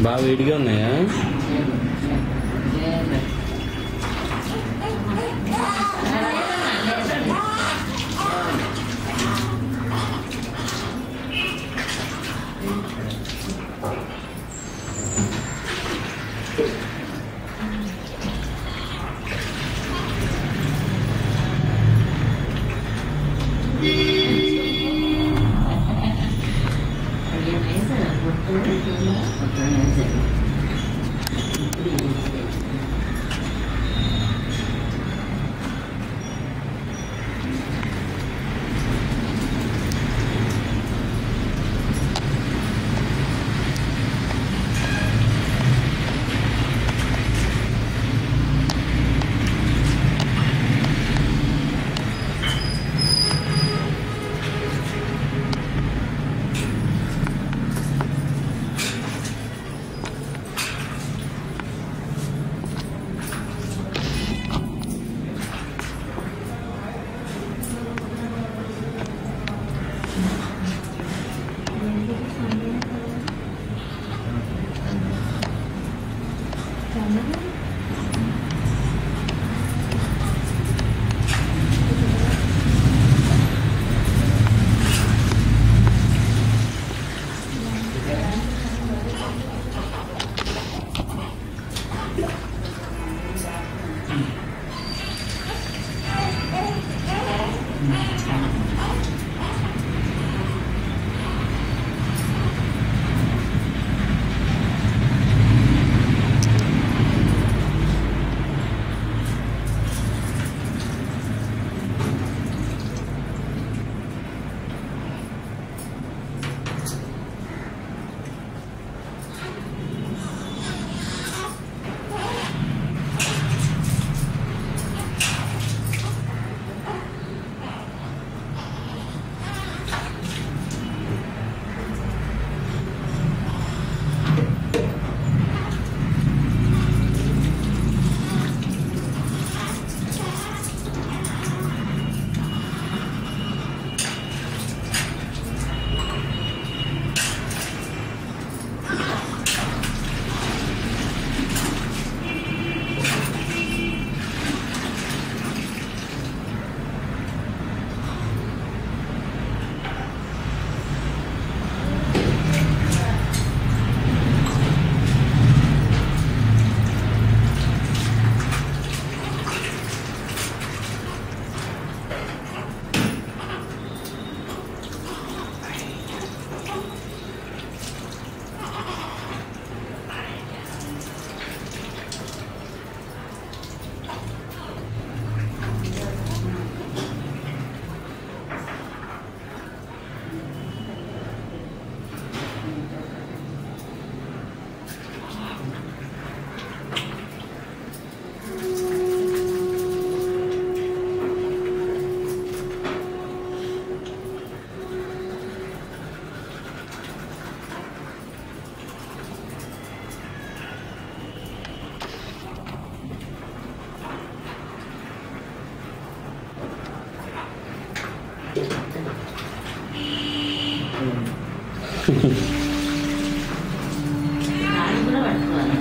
బాగా వేడిగా ఉన్నాయా కాళ్ళు కూడా పట్టుకోవాలి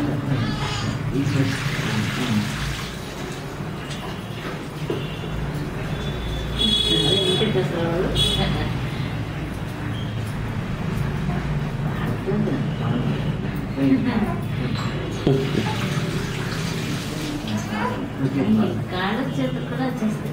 అదే ఇంటికి వస్తారు కాళ్ళ చేతులు కూడా వచ్చేస్తాయి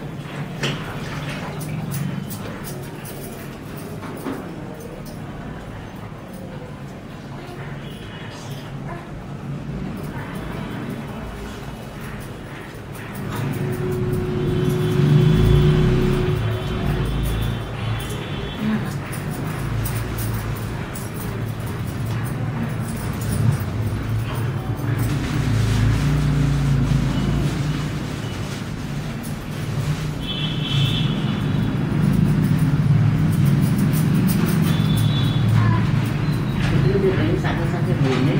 ఇది రెండు సగం సగం పోయింది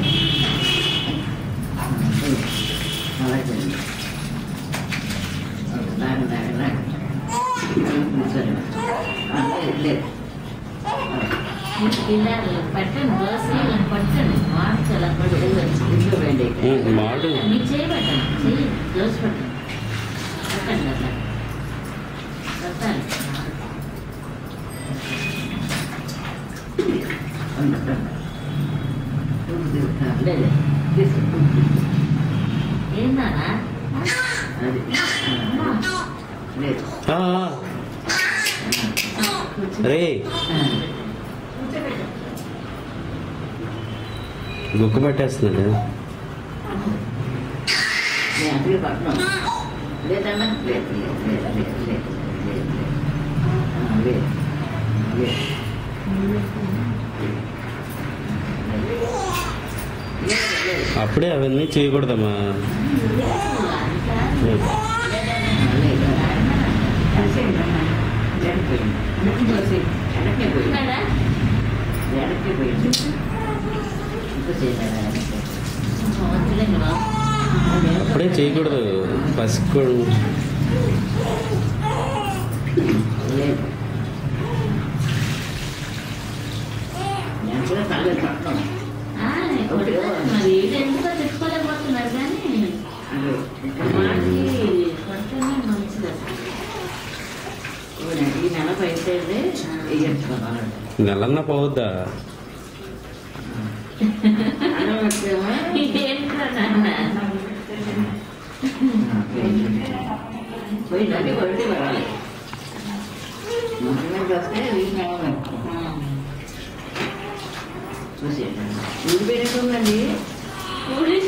అలాగే లాగ లాగ లాగ కూర్చోండి అంటే లేదు ఇలా పట్టండి దోశ ఇలా పట్టండి మార్చి అలా పట్టి ఇంట్లో వేయండి ఉమ్, మాడు మీ చేయి పెట్టండి చెయ్యి దోశ పెట్టండి పెట్టండి అట్లా పెట్టాలి లేదు ఏందా అది లేదు ఆ, రే గుక్క పట్టేస్తున్నాడు నేను అసలు పట్టణం లేదన్నా లేదు లేదు లేదు లేదు లేదు లేదు ఆ, లేదు లేదు లేదు లేదు అప్పుడే అవన్నీ చేయకూడదమ్మా లేదు వెనక్కి పోయింది వెనక్కి పోయింది ఇంకా చేయలేదా అప్పుడే చేయకూడదు పసుపు లేదు నేను కూడా తల్లి పట్టణం మరి ఇది ఎందుకో తెచ్చుకోలేకపోతున్నారు కానీ వాటికి కొట్టనే మంచిది అసలు. ఈ నెల పైసే వేయించుకోవాలి నెలన్నా పోవద్దా అన్నం వచ్చేమో ఏంట్రా నాన్న? పోయిందండి కొట్టి పడాలి మంచి వస్తే వీటిని చూసేయండి ఊరిపోయినట్టుందండి ఊరి-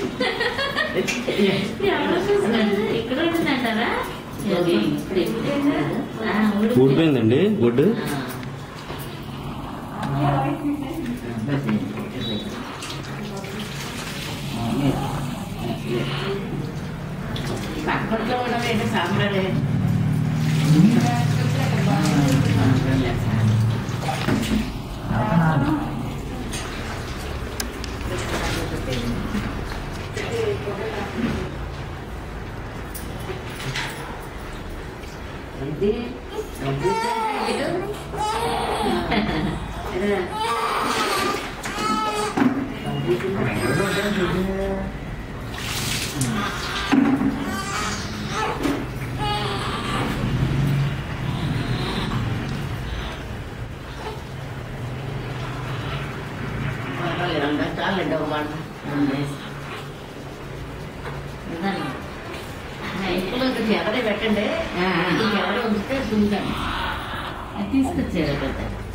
ఎవరో చూస్తున్నారు? ఇక్కడ ఉంటుందంటారా అది ఇప్పుడు ఇప్పుడే ఆ, ఊడిపోయింది. ఊడిపోయిందండి గుడ్డు పక్కట్లో ఉండవేంటి సాంబ్రాలే ఇది చాలండి ఒక మాట ఇదాన్ని. ఇంట్లో ఎవరే పెట్టండి ఎవరు ఉంచితే చూద్దాం అది తీసుకొచ్చారు కదా